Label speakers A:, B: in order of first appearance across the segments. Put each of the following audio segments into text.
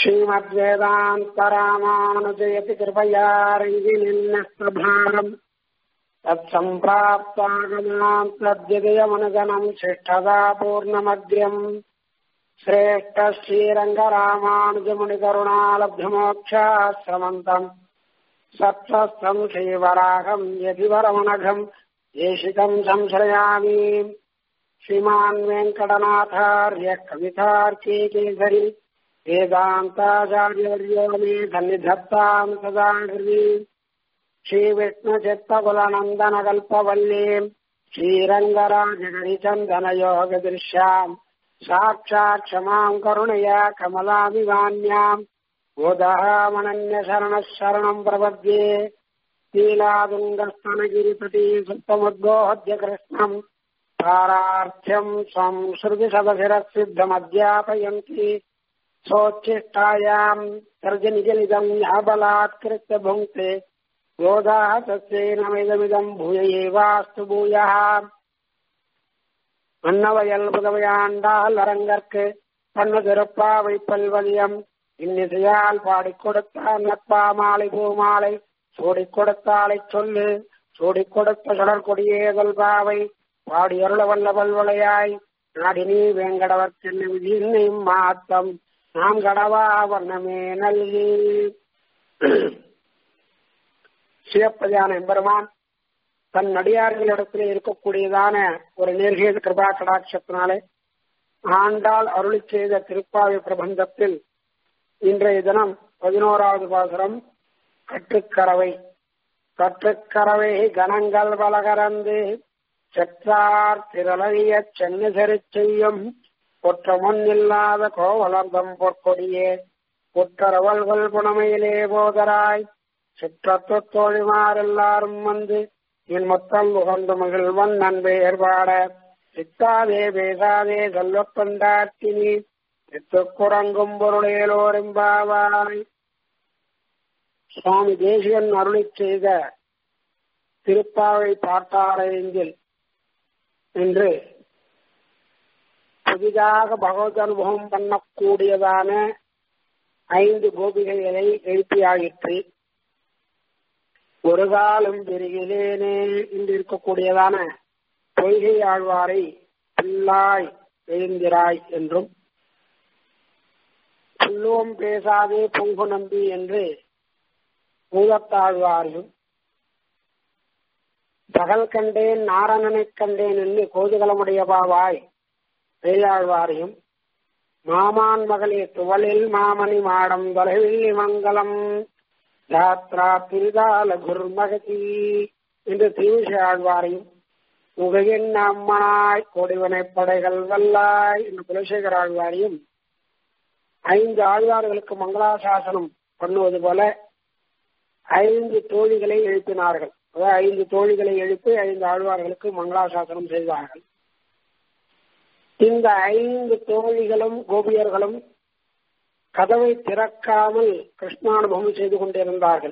A: श्रीमद्वेदान्तरामानुजयति कृपया रङ्गिनिन्नस्तभारम् तत्सम्प्राप्तागमाम् तद्विदयमनुगणम् शिष्ठदा पूर्णमग्र्यम् श्रेष्ठ श्रीरङ्गरामानुजमुनिकरुणालब्धमोक्षाश्रमन्तम् सत्त्वस्तम् श्रीवराहम् यदिवरमनघम् येषितम् संश्रयामि श्रीमान् वेङ्कटनाथार्य कवितार्के केसरी वेदान्ताचार्यवर्यो मे सन्निधत्ताम् सदा हृदि श्रीविष्णुचित्तकुलनन्दनकल्पवल्लीम् श्रीरङ्गराजगरिचन्दनयोगदृश्याम् साक्षात् क्षमाम् करुणया कमलामिवान्याम् गोदहामनन्यशरणः शरणम् प्रपद्ये लीलादुङ्गस्तनगिरिपति सुप्तमुद्बोध्य कृष्णम् पारार्थ्यम् स्वम् श्रुतिशतशिरःसिद्धमध्यापयन्ति सोच्छिष्टायाम् सर्जनिजलिदम् याबलात्कृत्य भुङ्क्ते गोदाः तस्यैनमिदमिदम् भूय एवास्तु भूयः மன்னவயல் புதவையாண்டால் அரங்கற்கு பண்ணு திருப்பாவை பல்வதியம் இன்னிசையால் பாடிக் கொடுத்தான் நட்பா மாலை பூமாலை சூடிக் கொடுத்தாலை சொல்லு சூடிக் கொடுத்த சுடற்கொடியேதல் பாவை பாடி அருள வல்ல வல்வளையாய் நாடினி வேங்கடவர் சென்னை விதியும் மாத்தம் நாம் கடவா வண்ணமே நல்கி சிவப்பதியான எம்பெருமான் தன் நடிகார்களிடத்திலே இருக்கக்கூடியதான ஒரு நேர்கேது கிருபா கடாட்சத்தினாலே ஆண்டாள் அருளி செய்த திருப்பாவை பிரபந்தத்தில் இன்றைய தினம் பதினோராவது பாசுரம் கற்றுக்கரவை கற்றுக்கரவை கணங்கள் பலகரந்து செற்றார் திரளறிய சென்னு செரு செய்யும் குற்றமுன் இல்லாத கோவலர்தம் பொற்கொடியே குற்றரவல்கள் புனமையிலே போதராய் சிற்றத்து தோழிமாரெல்லாரும் வந்து என் மொத்தம் உகந்து மகிழ்வன் நண்பெயர் பாட சித்தாதே பேசாதே செல்வப் பண்டாட்டினி சித்துக் குரங்கும் பொருளேலோரெம்பாவாய் சுவாமி தேசியன் அருளி செய்த திருப்பாவை பாட்டாரைந்தில் என்று புதிதாக பகவத் அனுபவம் பண்ணக்கூடியதான ஐந்து கோபிகைகளை எழுப்பியாயிற்று ஒரு காலம் பெருகிலேனே என்று இருக்கக்கூடியதான பொய்கை ஆழ்வாரை பிள்ளாய் எழுந்திராய் என்றும் புல்லுவம் பேசாதே பொங்கு நம்பி என்று பூதத்தாழ்வாரையும் பகல் கண்டேன் நாரணனைக் கண்டேன் என்று கோதுகலமுடைய பாவாய் பெரியாழ்வாரையும் மாமான் மகளே துவலில் மாமணி மாடம் தொலைவில்லி மங்கலம் யாத்ரா பிரிதால குர்மகதி என்று தீவிஷ ஆழ்வாரையும் உகையின் அம்மனாய் கொடிவனை படைகள் வல்லாய் என்று குலசேகர ஆழ்வாரையும் ஐந்து ஆழ்வார்களுக்கு மங்களாசாசனம் பண்ணுவது போல ஐந்து தோழிகளை எழுப்பினார்கள் அதாவது ஐந்து தோழிகளை எழுப்பி ஐந்து ஆழ்வார்களுக்கு மங்களாசாசனம் செய்தார்கள் இந்த ஐந்து தோழிகளும் கோபியர்களும் கதவை திறக்காமல் கிருஷ்ணானுபவம் செய்து கொண்டிருந்தார்கள்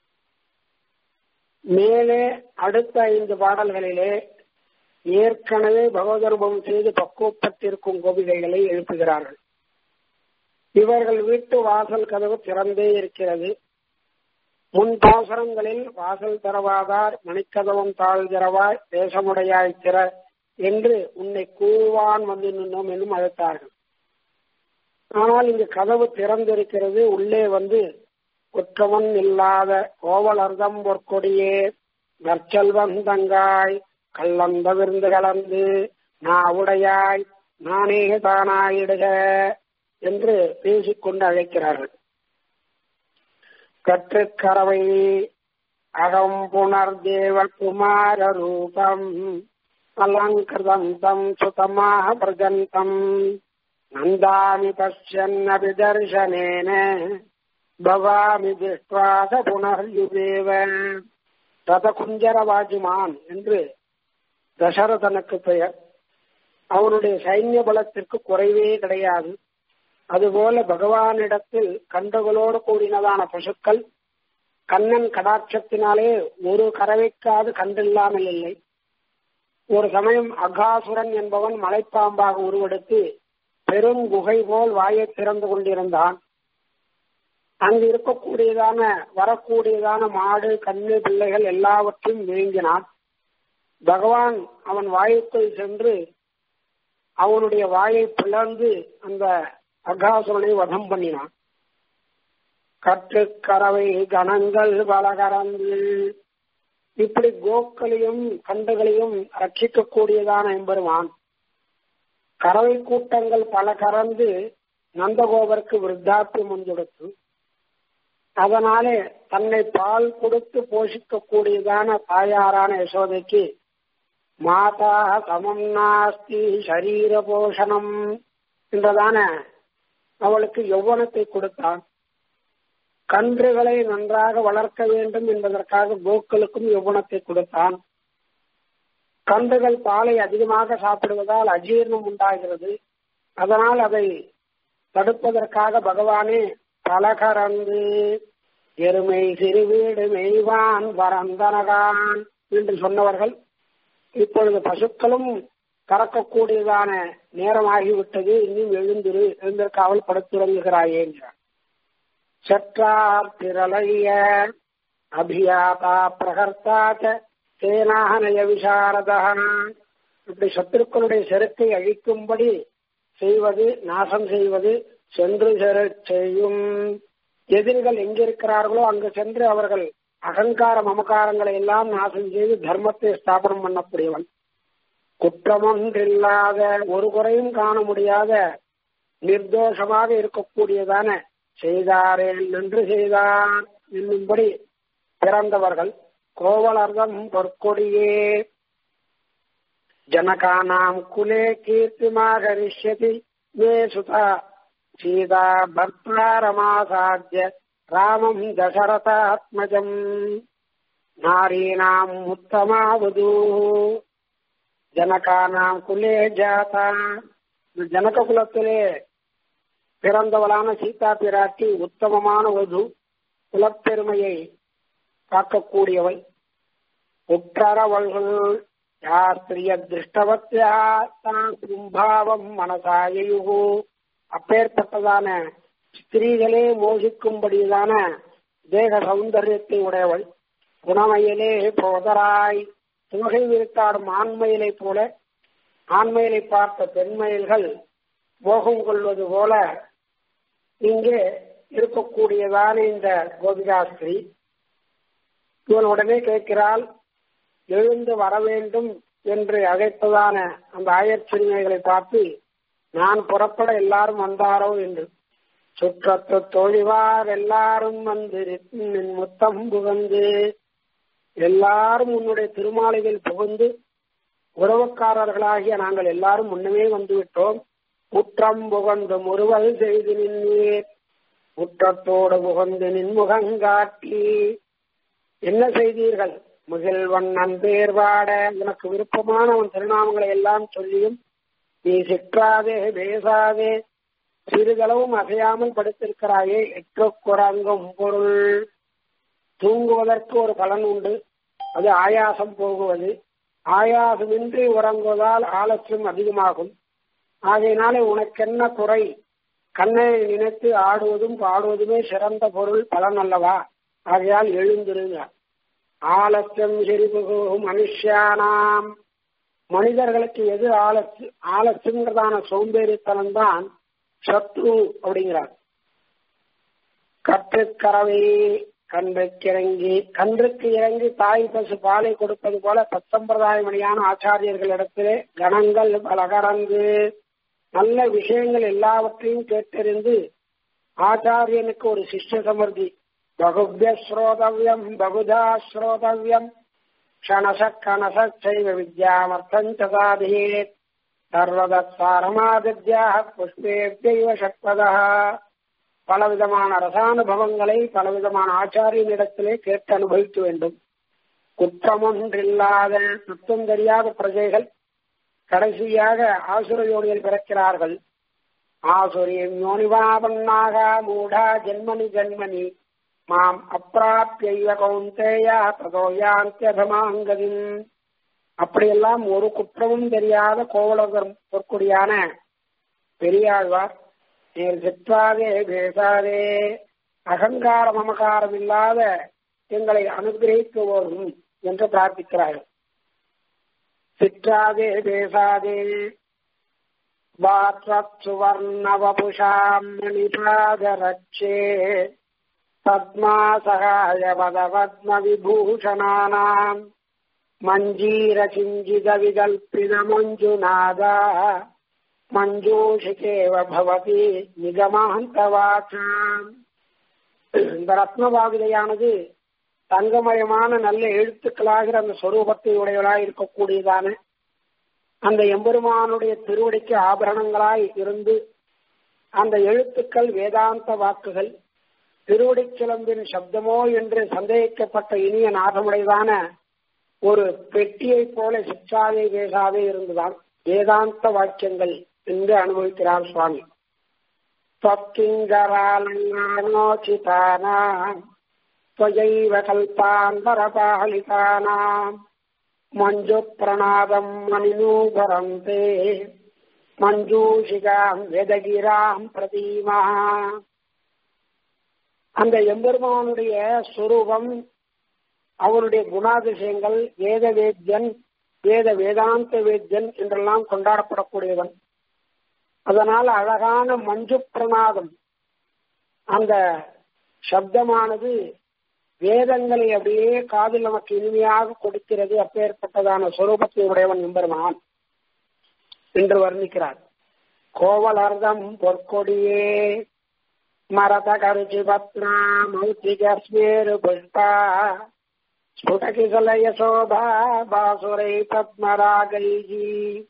A: மேலே அடுத்த ஐந்து பாடல்களிலே ஏற்கனவே பகவதனுபவம் செய்து பக்குவப்பட்டிருக்கும் கோபிகைகளை எழுப்புகிறார்கள் இவர்கள் வீட்டு வாசல் கதவு திறந்தே இருக்கிறது முன் பாசரங்களில் வாசல் திறவாதார் மணிக்கதவம் தாழ் திறவாய் தேசமுடையாய் திற என்று உன்னை கூவான் வந்து நின்றோம் என்னும் அழைத்தார்கள் ஆனால் இங்கு கதவு திறந்திருக்கிறது உள்ளே வந்து குற்றவன் இல்லாத கோவலர்தம் பொற்கொடியே நற்செல்வந்தங்காய் கள்ளம் தவிர்ந்து கலந்து நாவுடையாய் நானே தானாயிடுக என்று பேசிக்கொண்டு அழைக்கிறார்கள் கற்றுக்கரவை அகம் புனர் தேவ குமார ரூபம் அலங்கிருதம் தம் சுதமாக பிரஜந்தம் நந்தாமி பசியன்னபி தர்சனேன பவாமி திருஷ்டாத புனர்யுதேவ ரதகுஞ்சரவாஜுமான் என்று தசரதனுக்கு பெயர் அவனுடைய சைன்ய பலத்திற்கு குறைவே கிடையாது அதுபோல பகவானிடத்தில் கண்டுகளோடு கூடினதான பசுக்கள் கண்ணன் கடாட்சத்தினாலே ஒரு கறவைக்காது கண்டில்லாமல் இல்லை ஒரு சமயம் அகாசுரன் என்பவன் மலைப்பாம்பாக உருவெடுத்து பெரும் குகை போல் வாயை திறந்து கொண்டிருந்தான் அங்கு இருக்கக்கூடியதான வரக்கூடியதான மாடு கண்ணு பிள்ளைகள் எல்லாவற்றையும் விழுங்கினான் பகவான் அவன் வாயுக்குள் சென்று அவனுடைய வாயை பிளந்து அந்த அகாசுரனை வதம் பண்ணினான் கற்றுக்கறவை கணங்கள் பலகரந்து இப்படி கோக்களையும் கண்டுகளையும் ரட்சிக்கக்கூடியதான எம்பெருமான் கறவை கூட்டங்கள் பல கறந்து நந்தகோபருக்கு விருத்தாப்பியம் முன்தொடுத்து அதனாலே தன்னை பால் கொடுத்து போஷிக்கக்கூடியதான தாயாரான யசோதைக்கு மாதா சமம் நாஸ்தி சரீர போஷணம் என்றதான அவளுக்கு யௌவனத்தை கொடுத்தான் கன்றுகளை நன்றாக வளர்க்க வேண்டும் என்பதற்காக கோக்களுக்கும் யௌவனத்தை கொடுத்தான் கன்றுகள் பாலை அதிகமாக சாப்பிடுவதால் அஜீர்ணம் உண்டாகிறது அதனால் அதை தடுப்பதற்காக பகவானே பலகரந்து எருமை சிறுவீடு மெய்வான் வரந்தனகான் என்று சொன்னவர்கள் இப்பொழுது பசுக்களும் கறக்கக்கூடியதான நேரமாகிவிட்டது இன்னும் எழுந்திரு எழுந்திருக்காவல் படுத்துறங்குகிறாயே என்றார் சற்றார் திரளைய அபியாதா பிரகர்த்தாச்ச சேனாகனய விசாரதா இப்படி சத்துருக்களுடைய செருக்கை அழிக்கும்படி செய்வது நாசம் செய்வது சென்று செய்யும் எதிரிகள் எங்கிருக்கிறார்களோ அங்கு சென்று அவர்கள் அகங்கார மமகாரங்களை எல்லாம் நாசம் செய்து தர்மத்தை ஸ்தாபனம் பண்ணக்கூடியவன் குற்றமொன்றில்லாத ஒரு குறையும் காண முடியாத நிர்தோஷமாக இருக்கக்கூடியதான செய்தாரேன் நன்று செய்தார் என்னும்படி பிறந்தவர்கள் கோவலர்தம் பொற்கொடியே ஜனகானாம் குலே கீர்த்திமாகரிஷ்யதி மே சுதா சீதா பர்த்தாரமாசாத்திய ராமம் தசரதாத்மஜம் நாரீனாம் உத்தமாவது ஜனகானாம் குலே ஜாதா ஜனக குலத்திலே பிறந்தவளான சீதா பிராட்டி உத்தமமான வது குலப்பெருமையை காக்கக்கூடியவள் உற்றரவள்கள் யாஸ்திரிய திருஷ்டவத்யா கும்பாவம் மனசாயு அப்பேற்பட்டதான ஸ்திரீகளே மோகிக்கும்படியதான தேக சௌந்தரியத்தை உடையவள் குணமயிலே போதராய் புகை விரித்தாடும் ஆண்மயிலை போல ஆண்மயிலை பார்த்த பெண்மயில்கள் மோகம் கொள்வது போல இங்கே இருக்கக்கூடியதான இந்த கோபிகாஸ்திரி இவன் உடனே கேட்கிறாள் எழுந்து வர வேண்டும் என்று அழைப்பதான அந்த ஆயர்ச்சிறுமைகளை பார்த்து நான் புறப்பட எல்லாரும் வந்தாரோ என்று சுற்றத்து தொழிவார் எல்லாரும் வந்து நின் முத்தம் புகந்து எல்லாரும் உன்னுடைய திருமாலையில் புகுந்து உறவுக்காரர்களாகிய நாங்கள் எல்லாரும் முன்னமே வந்து விட்டோம் குற்றம் புகந்து முறுவல் செய்து நின்றீர் குற்றத்தோடு புகந்து நின்முகங்காட்டி என்ன செய்தீர்கள் முகில்வண்ணன் பேர் பாட உனக்கு விருப்பமான உன் திருநாமங்களை எல்லாம் சொல்லியும் நீ சிற்றாதே பேசாதே சிறிதளவும் அசையாமல் படுத்திருக்கிறாயே எட்டு குரங்கும் பொருள் தூங்குவதற்கு ஒரு பலன் உண்டு அது ஆயாசம் போகுவது ஆயாசமின்றி உறங்குவதால் ஆலசியம் அதிகமாகும் ஆகையினாலே உனக்கென்ன குறை கண்ணை நினைத்து ஆடுவதும் பாடுவதுமே சிறந்த பொருள் பலன் அல்லவா ஆகையால் எழுந்திருங்க ஆலசியம் சிறிபுகு மனுஷியானாம் மனிதர்களுக்கு எது ஆலசி ஆலசியங்கிறதான சோம்பேறித்தனம் தான் சத்ரு அப்படிங்கிறார் கற்றுக்கறவை கன்றுக்கு இறங்கி கன்றுக்கு இறங்கி தாய் பசு பாலை கொடுப்பது போல சத்தம்பிரதாயமணியான ஆச்சாரியர்களிடத்திலே கணங்கள் பலகரந்து நல்ல விஷயங்கள் எல்லாவற்றையும் கேட்டறிந்து ஆச்சாரியனுக்கு ஒரு சிஷ்ய சமர்த்தி பகுபிய ஸ்ரோதவியம் பகுதா ஸ்ரோதவியம் க்ஷணச கணசைவ வித்யாமர்த்தம் சாதியேத் சர்வதத்சாரமாதித்யாக புஷ்பேபியைவ சக்வதா பலவிதமான ரசானுபவங்களை பலவிதமான ஆச்சாரியனிடத்திலே கேட்டு அனுபவிக்க வேண்டும் குற்றமொன்றில்லாத சுத்தம் தெரியாத பிரஜைகள் கடைசியாக ஆசுர யோனியில் பிறக்கிறார்கள் ஆசுரியம் யோனிவாபன்னாக மூடா ஜென்மனி ஜென்மனி மாம் அப்பிராப்பிய கௌந்தேயா ததோயாந்தியதமாங்கதின் அப்படியெல்லாம் ஒரு குற்றமும் தெரியாத கோவலகர் பொற்குடியான பெரியாழ்வார் நீர் சிற்றாதே பேசாதே அகங்கார மமகாரம் இல்லாத எங்களை அனுகிரகிக்க வரும் என்று பிரார்த்திக்கிறார்கள் சிற்றாதே பேசாதே சுவர்ணவபுஷாம் மணிபாதரட்சே பத்மா சகாய பத பத்ம விபூஷணானாம் மஞ்சீர சிஞ்சித விகல்பித மஞ்சுநாதா மஞ்சூஷிகேவ பவதி நிகமாந்தவாச்சாம் இந்த ரத்னபாவிதையானது தங்கமயமான நல்ல எழுத்துக்களாகிற அந்த சொரூபத்தை உடையவளாய் இருக்கக்கூடியதான அந்த எம்பெருமானுடைய திருவடிக்கு ஆபரணங்களாய் இருந்து அந்த எழுத்துக்கள் வேதாந்த வாக்குகள் திருவடி சிலம்பின் சப்தமோ என்று சந்தேகிக்கப்பட்ட இனிய நாதமுடையதான ஒரு பெட்டியை போல சிற்றாதே பேசாதே இருந்துதான் வேதாந்த வாக்கியங்கள் என்று அனுபவிக்கிறார் சுவாமி त्वत्किङ्करालङ्गानोचितानाम् त्वयैव कल्पान्तरपालितानाम् मञ्जुप्रणादम् मणिनूभरम् ते மஞ்சூஷிகாம் வேதகிராம் பிரதீமா அந்த எம்பெருமானுடைய சுரூபம் அவருடைய குணாதிசயங்கள் வேத வேத்யன் வேத வேதாந்த வேத்யன் என்றெல்லாம் கொண்டாடப்படக்கூடியவன் அதனால் அழகான மஞ்சு பிரணாதம் அந்த சப்தமானது வேதங்களை அப்படியே காதில் நமக்கு இனிமையாக கொடுக்கிறது அப்பேற்பட்டதான சொரூபத்தை உடையவன் எம்பெருமான் என்று வர்ணிக்கிறார் கோவலர்தம் பொற்கொடியே மரத கருச்சி பத்ரா மௌத்திகஸ்மேரு புஷ்பா ஸ்புடகிசலய சோபா பாசுரை பத்மராகைஜி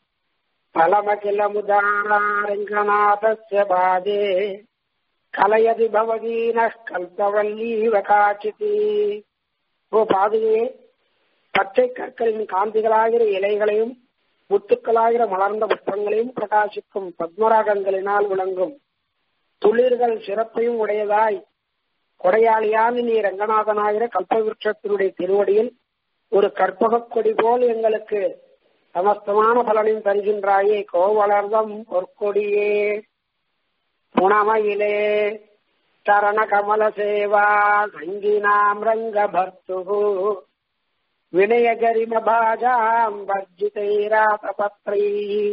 A: फलमखिलमुदारङ्गनाथस्य पादे கலையதி பவதீன கல்பவல்லீவ காட்சிதி ஓ பாதையே பச்சை கற்களின் காந்திகளாகிற இலைகளையும் முத்துக்களாகிற மலர்ந்த புஷ்பங்களையும் பிரகாசிக்கும் பத்மராகங்களினால் விளங்கும் துளிர்கள் சிறப்பையும் உடையதாய் கொடையாளியான நீ ரங்கநாதனாகிற கல்பவிருட்சத்தினுடைய திருவடியில் ஒரு கற்பகக் கொடி போல் எங்களுக்கு சமஸ்தமான பலனையும் தருகின்றாயே கோவலர்தம் பொற்கொடியே புனமயிலே சரண கமல சேவா சங்கினாம் ரங்க பர்த்து வினய கரிம பாஜாம் வர்ஜிதைராதபத்ரை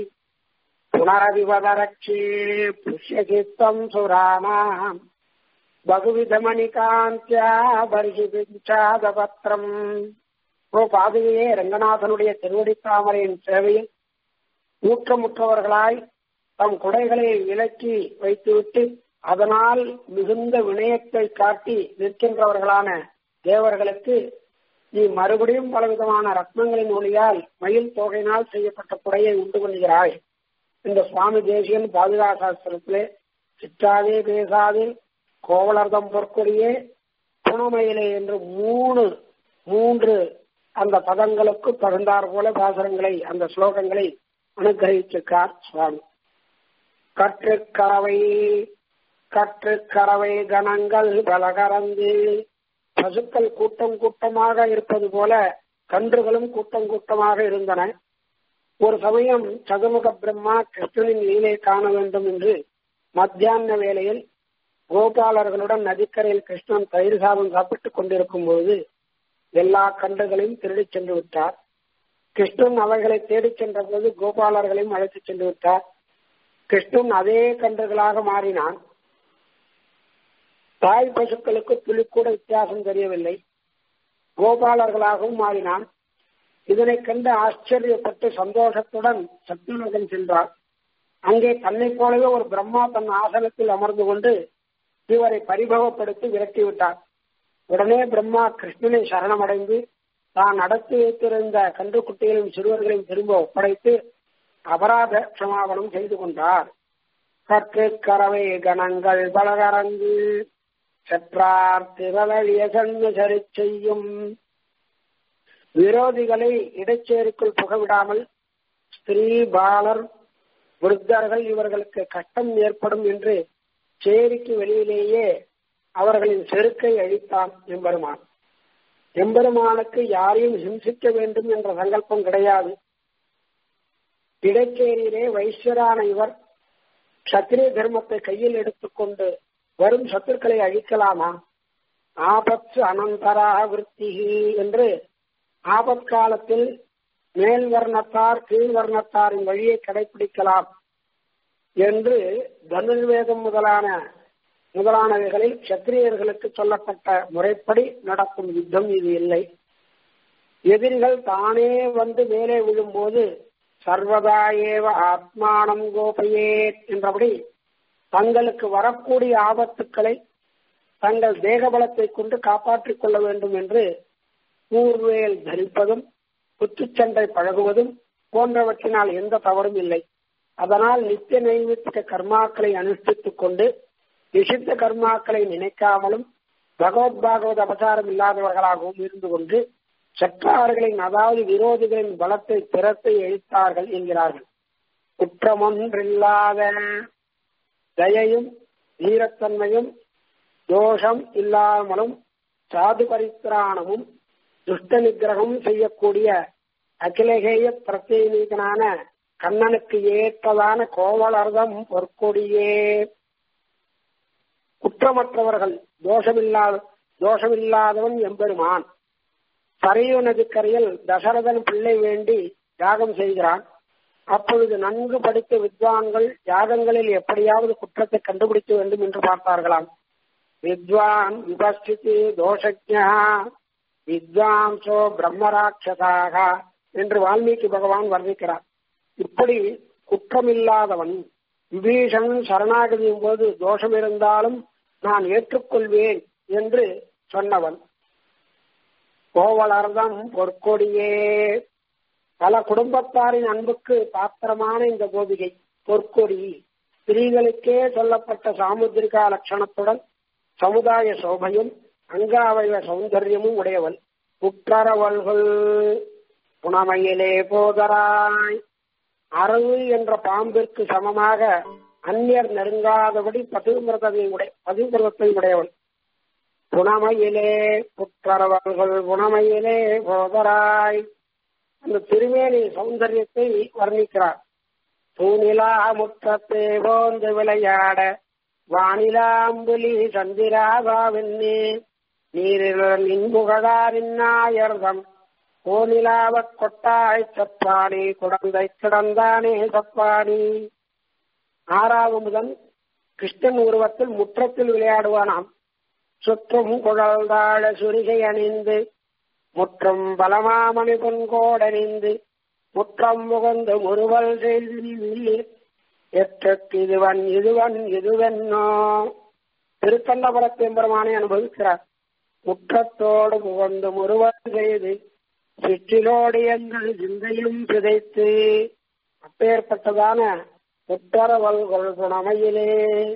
A: புனரவிவதரக்ஷே புஷ்யசித்தம் சுராணாம் பகுவிதமணிகாந்தியா பர்ஹிபிஞ்சாதபத்திரம் ஓ பாதையே ரங்கநாதனுடைய திருவடி தாமரையின் சேவையில் ஊக்கமுற்றவர்களாய் தம் குடைகளை விலக்கி வைத்துவிட்டு அதனால் மிகுந்த வினயத்தை காட்டி நிற்கின்றவர்களான தேவர்களுக்கு நீ மறுபடியும் பலவிதமான ரத்னங்களின் ஒளியால் மயில் தொகையினால் செய்யப்பட்ட குடையை உண்டு பண்ணுகிறாய் இந்த சுவாமி தேசியன் பாதுகா சாஸ்திரத்திலே சிற்றாதே பேசாதே கோவலர்தம் பொற்கொடியே புனமயிலே என்று மூணு மூன்று அந்த பதங்களுக்கு தகுந்தார் போல பாசரங்களை அந்த ஸ்லோகங்களை அனுகிரகிச்சிருக்கார் சுவாமி கற்று கறவை கற்று கறவை கணங்கள் பலகரந்து பசுக்கள் கூட்டம் கூட்டமாக இருப்பது போல கன்றுகளும் கூட்டம் கூட்டமாக இருந்தன ஒரு சமயம் சதுமுக பிரம்மா கிருஷ்ணனின் லீலை காண வேண்டும் என்று மத்தியான வேளையில் கோபாலர்களுடன் நதிக்கரையில் கிருஷ்ணன் தயிர் சாதம் சாப்பிட்டுக் கொண்டிருக்கும் போது எல்லா கன்றுகளையும் திருடிச் சென்று விட்டார் கிருஷ்ணன் அவைகளை தேடிச் சென்ற போது கோபாலர்களையும் அழைத்துச் சென்று விட்டார் கிருஷ்ணன் அதே கன்றுகளாக மாறினான் தாய் பசுக்களுக்கு துளி கூட வித்தியாசம் தெரியவில்லை கோபாலர்களாகவும் மாறினான் இதனை கண்டு ஆச்சரியப்பட்டு சந்தோஷத்துடன் சத்தியலோகம் சென்றார் அங்கே தன்னை போலவே ஒரு பிரம்மா தன் ஆசனத்தில் அமர்ந்து கொண்டு இவரை பரிபவப்படுத்தி விரட்டிவிட்டார் உடனே பிரம்மா கிருஷ்ணனை சரணமடைந்து தான் நடத்தி வைத்திருந்த கன்றுக்குட்டிகளையும் சிறுவர்களையும் திரும்ப ஒப்படைத்து அபராத க்ஷமாபணம் செய்து கொண்டார் கற்கு கறவை கணங்கள் பலகரங்கு செற்றார் திரளிய சரி செய்யும் விரோதிகளை இடைச்சேரிக்குள் புகவிடாமல் ஸ்திரீ பாலர் விருத்தர்கள் இவர்களுக்கு கஷ்டம் ஏற்படும் என்று சேரிக்கு வெளியிலேயே அவர்களின் செருக்கை அழித்தான் எம்பெருமான் எம்பெருமானுக்கு யாரையும் ஹிம்சிக்க வேண்டும் என்ற சங்கல்பம் கிடையாது இடைச்சேரியிலே வைஸ்வரான இவர் சத்திரிய தர்மத்தை கையில் எடுத்துக்கொண்டு வரும் சத்துருக்களை அழிக்கலாமா ஆபத்து அனந்தரா விருத்தி என்று ஆபத்காலத்தில் மேல் வர்ணத்தார் கீழ் வர்ணத்தாரின் வழியை கடைபிடிக்கலாம் என்று தனுர்வேதம் முதலான முதலானவைகளில் சத்திரியர்களுக்கு சொல்லப்பட்ட முறைப்படி நடக்கும் யுத்தம் இது இல்லை எதிரிகள் தானே வந்து மேலே விழும்போது சர்வதா ஏவ ஆத்மானம் கோபையே என்றபடி தங்களுக்கு வரக்கூடிய ஆபத்துக்களை தங்கள் தேகபலத்தை கொண்டு காப்பாற்றிக் கொள்ள வேண்டும் என்று கூர்வேல் தரிப்பதும் குத்துச்சண்டை பழகுவதும் போன்றவற்றினால் எந்த தவறும் இல்லை அதனால் நித்திய நைமித்திக கர்மாக்களை அனுஷ்டித்துக் கொண்டு நிஷித்த கர்மாக்களை நினைக்காமலும் பகவத் பாகவத் அபசாரம் இல்லாதவர்களாகவும் இருந்து கொண்டு சற்றார்களின் அதாவது விரோதிகளின் பலத்தை திறத்தை எழுத்தார்கள் என்கிறார்கள் குற்றமொன்றில்லாத தயையும் வீரத்தன்மையும் தோஷம் இல்லாமலும் சாது பரித்திராணமும் துஷ்ட நிகிரகம் செய்யக்கூடிய அகிலகேய பிரத்யேகனான கண்ணனுக்கு ஏற்றதான கோவலர்தம் பொற்கொடியே குற்றமற்றவர்கள் தோஷமில்லாத தோஷமில்லாதவன் எம்பெருமான் சரையு நதிக்கரையில் தசரதன் பிள்ளை வேண்டி யாகம் செய்கிறான் அப்பொழுது நன்கு படித்த வித்வான்கள் யாகங்களில் எப்படியாவது குற்றத்தை கண்டுபிடிக்க வேண்டும் என்று பார்த்தார்களாம் வித்வான் விபஸ்திதி தோஷஜா வித்வாம்சோ பிரம்மராட்சதாக என்று வால்மீகி பகவான் வர்ணிக்கிறார் இப்படி குற்றமில்லாதவன் விபீஷன் சரணாகதியின் போது தோஷம் இருந்தாலும் நான் ஏற்றுக்கொள்வேன் என்று சொன்னவன் கோவலர்தம் பொற்கொடியே பல குடும்பத்தாரின் அன்புக்கு பாத்திரமான இந்த கோபிகை பொற்கொடி ஸ்திரீகளுக்கே சொல்லப்பட்ட சாமுத்திரிகா லட்சணத்துடன் சமுதாய சோபையும் அங்காவய சௌந்தரியமும் உடையவள் குற்றரவல்கள் புனமையிலே போதராய் அரவு என்ற பாம்பிற்கு சமமாக அந்நியர் நெருங்காதபடி பதிவிரதத்தை உடைய பதிவிரதத்தை உடையவள் புனமையிலே புற்றரவல்கள் புனமையிலே போதராய் அந்த திருமேனி சௌந்தரியத்தை வர்ணிக்கிறார் தூணிலா முற்றத்தே போந்து விளையாட வானிலாம்புலி சந்திராபாவென்னே நீரில் நின்புகழாரின் நாயர்தம் கோனிலாவக் கொட்டாய் சப்பாடி குடந்தை கிடந்தானே சப்பாடி ஆறாவது முதல் கிருஷ்ணன் உருவத்தில் முற்றத்தில் விளையாடுவானாம் சுற்றும் குழல்தாழ சுரிகை அணிந்து முற்றும் பலமாமணி பொன்கோடணிந்து முற்றம் முகந்து முறுவல் செய்து எற்றக்கு இதுவன் இதுவன் இதுவென்னோ திருக்கண்டபுரத்து எம்பெருமானை அனுபவிக்கிறார் முற்றத்தோடு முகந்து முறுவல் செய்து சிற்றிலோடு எங்கள் சிந்தையிலும் சிதைத்து அப்பேற்பட்டதான உத்தரவல்கள் குணமையிலே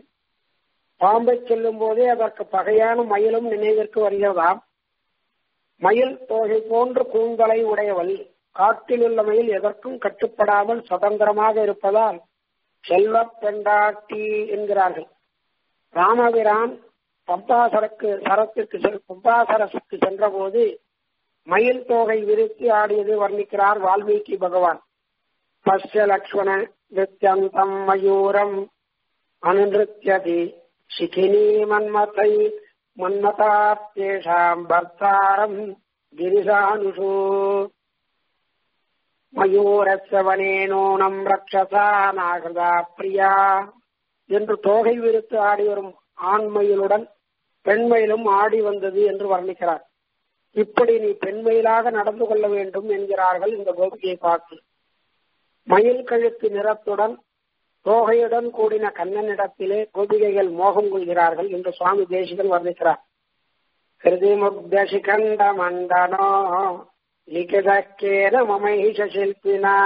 A: பாம்பை செல்லும் போதே அதற்கு பகையான மயிலும் நினைவிற்கு வருகிறதாம் மயில் தோகை போன்று கூந்தலை உடையவள் காட்டில் உள்ள மயில் எதற்கும் கட்டுப்படாமல் சுதந்திரமாக இருப்பதால் செல்வ பெண்டாட்டி என்கிறார்கள் ராமபிரான் பம்பாசரக்கு சரத்திற்கு பம்பாசரசுக்கு சென்ற போது மயில் தோகை விரித்து ஆடியது வர்ணிக்கிறார் வால்மீகி பகவான் பஸ்ய லக்ஷ்மண நித்யந்தம் மயூரம் அனுநிருத்தியதி சிகினி மன்மதை மன்மதாத்தேஷாம் பர்த்தாரம் கிரிசானுஷு மயூரசவனேனோனம் ரக்ஷசா நாகதா பிரியா என்று தோகை விரித்து ஆடி வரும் ஆண்மயிலுடன் பெண்மயிலும் ஆடி வந்தது என்று வர்ணிக்கிறார் இப்படி நீ பெண்மயிலாக நடந்து கொள்ள வேண்டும் என்கிறார்கள் இந்த கோபிகையை பார்த்து மயில் கழுத்து நிறத்துடன் தோகையுடன் கூடின கண்ணனிடத்திலே கோபிகைகள் மோகம் கொள்கிறார்கள் என்று சுவாமி தேசிகன் வர்ணிக்கிறார் ஹிருதி முக்தசிகண்ட மண்டனோ லிகிதக்கேன மமைஷ சில்பினா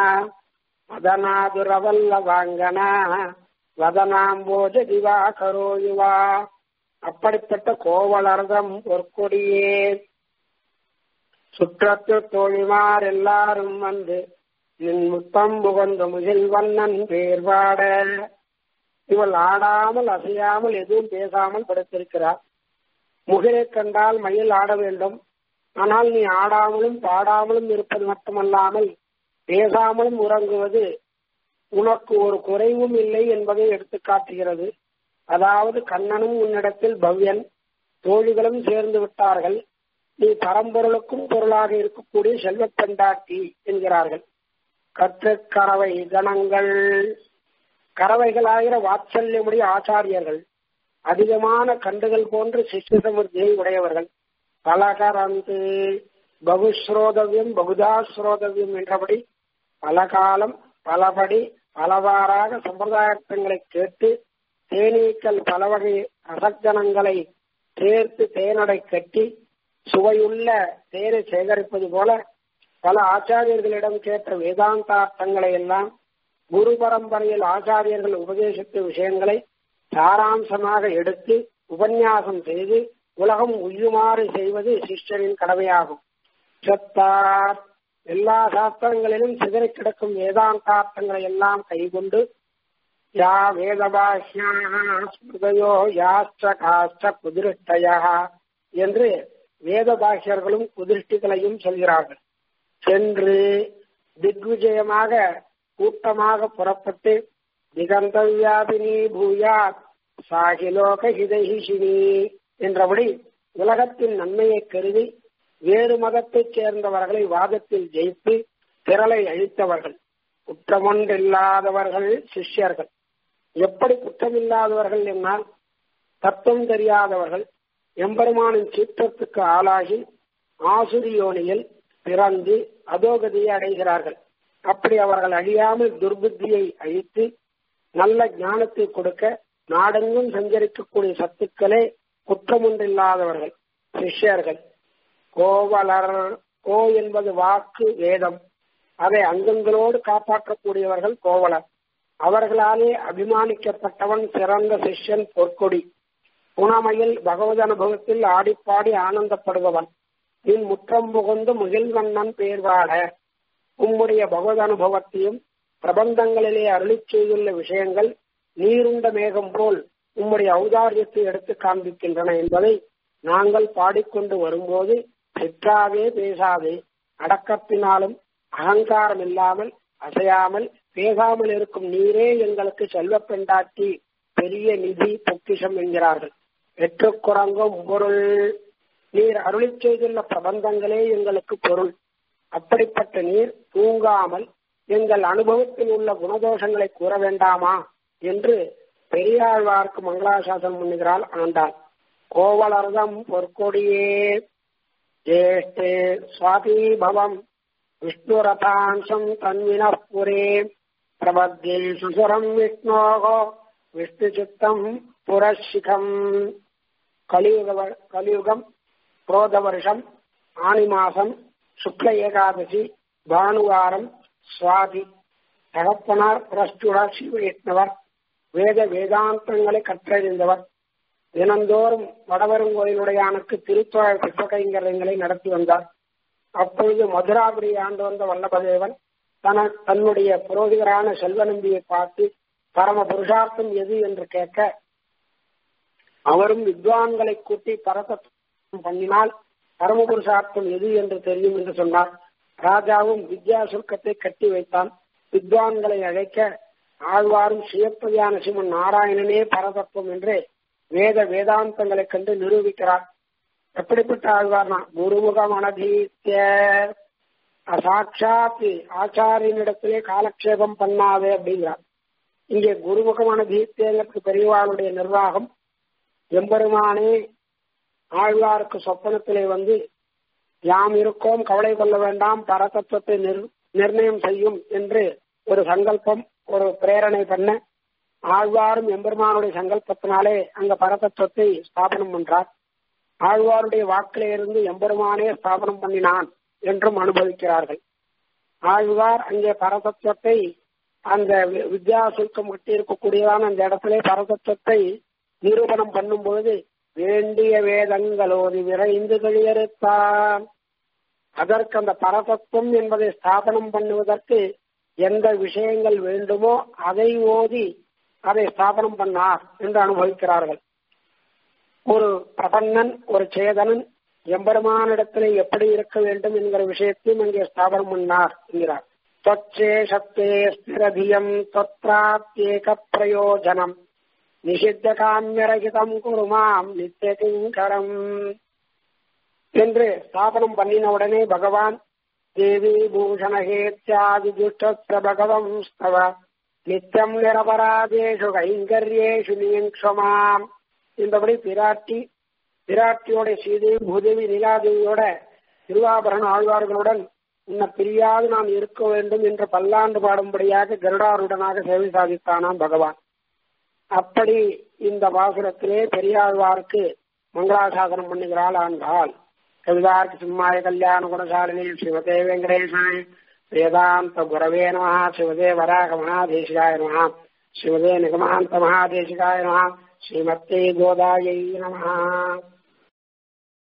A: வதனாதுரவல்லவாங்கனா வதனாம்போஜ திவாகரோ யுவா அப்படிப்பட்ட கோவலர்தம் பொற்கொடியே சுற்றத்து தோழிமார் எல்லாரும் வந்து நின் முத்தம் புகழ்ந்த முகில் வண்ணன் பேர்வாட இவள் ஆடாமல் அசையாமல் எதுவும் பேசாமல் படுத்திருக்கிறார் முகிலை கண்டால் மயில் ஆட வேண்டும் ஆனால் நீ ஆடாமலும் பாடாமலும் இருப்பது மட்டுமல்லாமல் பேசாமலும் உறங்குவது உனக்கு ஒரு குறைவும் இல்லை என்பதை எடுத்து காட்டுகிறது அதாவது கண்ணனும் உன்னிடத்தில் பவ்யன் தோழிகளும் சேர்ந்து விட்டார்கள் நீ பரம்பொருளுக்கும் பொருளாக இருக்கக்கூடிய செல்வப் பெண்டாட்டி என்கிறார்கள் கற்று கறவை கணங்கள் கறவைகளாகிற வாத்சல்யமுடைய ஆச்சாரியர்கள் அதிகமான கண்டுகள் போன்று சிஷ்ய சமுர்த்தியை உடையவர்கள் பலகரந்து பகுஸ்ரோதவியம் பகுதாஸ்ரோதவியம் என்றபடி பல காலம் பலபடி பலவாறாக சம்பிரதாயங்களை கேட்டு தேனீக்கள் பல வகை அசக்தனங்களை சேர்த்து தேனடை கட்டி சுவையுள்ள தேனை சேகரிப்பது போல பல ஆச்சாரியர்களிடம் கேட்ட வேதாந்தார்த்தங்களை எல்லாம் குரு பரம்பரையில் ஆச்சாரியர்கள் உபதேசித்த விஷயங்களை சாராம்சமாக எடுத்து உபன்யாசம் செய்து உலகம் உய்யுமாறு செய்வது சிஷ்யரின் கடமையாகும் சத்தார் எல்லா சாஸ்திரங்களிலும் சிதறி கிடக்கும் வேதாந்தார்த்தங்களை எல்லாம் கைகொண்டு யா வேதபாஷ்யோ யாச்ச காச்ச குதிருஷ்டயா என்று வேத பாஷ்யர்களும் குதிருஷ்டிகளையும் சொல்கிறார்கள் சென்று திக்விஜயமாக கூட்டமாக புறப்பட்டு திகந்தவியாபினி பூயாத் சாகிலோக ஹிதைஹிஷினி என்றபடி உலகத்தின் நன்மையை கருதி வேறு மதத்தைச் சேர்ந்தவர்களை வாதத்தில் ஜெயித்து திரளை அழித்தவர்கள் குற்றமொன்றில்லாதவர்கள் சிஷ்யர்கள் எப்படி குற்றமில்லாதவர்கள் என்னால் தத்துவம் தெரியாதவர்கள் எம்பெருமானின் சீற்றத்துக்கு ஆளாகி ஆசுரியோனியில் பிறந்து அதோகதியை அடைகிறார்கள் அப்படி அவர்கள் அழியாமல் துர்புத்தியை அழித்து நல்ல ஞானத்தை கொடுக்க நாடெங்கும் சஞ்சரிக்கக்கூடிய சத்துக்களே குற்றமொன்றில்லாதவர்கள் சிஷ்யர்கள் கோவலர் கோ என்பது வாக்கு வேதம் அதை அங்கங்களோடு காப்பாற்றக்கூடியவர்கள் கோவலர் அவர்களாலே அபிமானிக்கப்பட்டவன் சிறந்த சிஷ்யன் பொற்கொடி புனமையில் பகவத் அனுபவத்தில் ஆடிப்பாடி ஆனந்தப்படுபவன் நின் முற்றம் புகுந்து முகில்வண்ணன் பேர்வாட உம்முடைய பகவத் அனுபவத்தையும் பிரபந்தங்களிலே அருளிச் செய்துள்ள விஷயங்கள் நீருண்ட மேகம் போல் உம்முடைய ஔதாரியத்தை எடுத்து காண்பிக்கின்றன என்பதை நாங்கள் பாடிக்கொண்டு வரும்போது சிற்றாவே பேசாதே அடக்கத்தினாலும் அகங்காரம் இல்லாமல் அசையாமல் பேசாமல் இருக்கும் நீரே எங்களுக்கு செல்வ பெண்டாட்டி பெரிய நிதி பொக்கிஷம் என்கிறார்கள் வெற்றுக்குரங்கும் பொருள் நீர் அருளி செய்துள்ள பிரபந்தங்களே எங்களுக்கு பொருள் அப்படிப்பட்ட நீர் தூங்காமல் எங்கள் அனுபவத்தில் உள்ள குணதோஷங்களை கூற வேண்டாமா என்று பெரியாழ்வார்க்கு மங்களாசாசனம் பண்ணுகிறாள் ஆண்டாள் கோவலர்தம் பொற்கொடியே ஜேஷ்டே சுவாதி பவம் விஷ்ணுரதாம்சம் தன்வின புரே பிரபத்தே சுசுரம் விஷ்ணோகோ விஷ்ணு சித்தம் புரஷிகம் கலியுக கலியுகம் குரோத வருஷம் ஆனி மாசம் சுக்ல ஏகாதசி பானுவாரம் சுவாதி தகப்பனார் பிரஸ்டுடா சிவயத்னவர் வேத வேதாந்தங்களை கற்றறிந்தவர் தினந்தோறும் வடவருங்கோயிலுடையானுக்கு திருத்தொழல் புஷ்பகைங்கரங்களை நடத்தி வந்தார் அப்பொழுது மதுராபுரி ஆண்டு வந்த வல்லபதேவன் தன தன்னுடைய புரோகிதரான செல்வநம்பியை பார்த்து பரம புருஷார்த்தம் எது என்று கேட்க அவரும் வித்வான்களை கூட்டி பரதம் பண்ணினால் பரம புருஷார்த்தம் எது என்று தெரியும் என்று சொன்னார் ராஜாவும் வித்யா சுல்கத்தை கட்டி வைத்தான் வித்வான்களை அழைக்க ஆழ்வாரும் சிவப்பதியான சிவன் நாராயணனே பரதத்துவம் என்று வேத வேதாந்தங்களை கண்டு நிரூபிக்கிறார் எப்படிப்பட்ட ஆழ்வார்னா குருமுகம் அனதீத்திய சாட்சாத் ஆச்சாரியனிடத்திலே காலக்ஷேபம் பண்ணாதே அப்படிங்கிறார் இங்கே குருமுகம் அனதீத்தியங்கிறதுக்கு பெரியவாளுடைய நிர்வாகம் எம்பெருமானே ஆழ்வாருக்கு சொப்பனத்திலே வந்து யாம் இருக்கோம் கவலை கொள்ள வேண்டாம் பரதத்துவத்தை நிர்ணயம் செய்யும் என்று ஒரு சங்கல்பம் ஒரு பிரேரணை பண்ண ஆழ்வாரும் எம்பெருமானுடைய சங்கல்பத்தினாலே அங்க பரதத்துவத்தை ஸ்தாபனம் பண்றார் ஆழ்வாருடைய வாக்கிலே இருந்து எம்பெருமானே ஸ்தாபனம் பண்ணினான் என்றும் அனுபவிக்கிறார்கள் ஆழ்வார் அங்கே பரதத்துவத்தை அந்த வித்யா சுல்கம் கட்டி இருக்கக்கூடியதான அந்த இடத்திலே பரதத்துவத்தை நிரூபணம் பண்ணும் பொழுது வேண்டிய வேதங்களோடு விரைந்து கழியறுத்தான் அதற்கு அந்த பரதத்துவம் என்பதை ஸ்தாபனம் பண்ணுவதற்கு எந்த விஷயங்கள் வேண்டுமோ அதை ஓதி அதை ஸ்தாபனம் பண்ணார் என்று அனுபவிக்கிறார்கள் ஒரு பிரபன்னன் ஒரு சேதனன் எம்பெருமானிடத்திலே எப்படி இருக்க வேண்டும் என்கிற விஷயத்தையும் அங்கே ஸ்தாபனம் பண்ணார் என்கிறார் தொச்சே சத்தே ஸ்திரதியம் தொத்ராத்யேக பிரயோஜனம் நிஷித்த காமியரகிதம் குருமாம் நித்திய கிங்கரம் என்று ஸ்தாபனம் பண்ணின உடனே பகவான் தேவி பூஷணஹேத்யாதி துஷ்ட பகவம் ஸ்தவ நித்தியம் நிரபராதேஷு கைங்கரியேஷு நியங்ஷமாம் இந்தபடி பிராட்டி பிராட்டியோட ஸ்ரீதேவி பூதேவி நீலாதேவியோட திருவாபரண ஆழ்வார்களுடன் உன்னை பிரியாது நான் இருக்க வேண்டும் என்று பல்லாண்டு பாடும்படியாக கருடாருடனாக சேவை சாதித்தானாம் பகவான் அப்படி இந்த பாசுரத்திலே பெரியாழ்வாருக்கு மங்களாசாசனம் பண்ணுகிறாள் ஆண்டாள் கவிதார்க்கு சிம்மாய கல்யாண குணசாலினி ஸ்ரீமதே வெங்கடேசாய வேதாந்த குரவே நம சிவதே வராக மகாதேசிகாய நம சிவதே நிகமாந்த மகாதேசிகாய நம ஸ்ரீமத்தே கோதாயை நம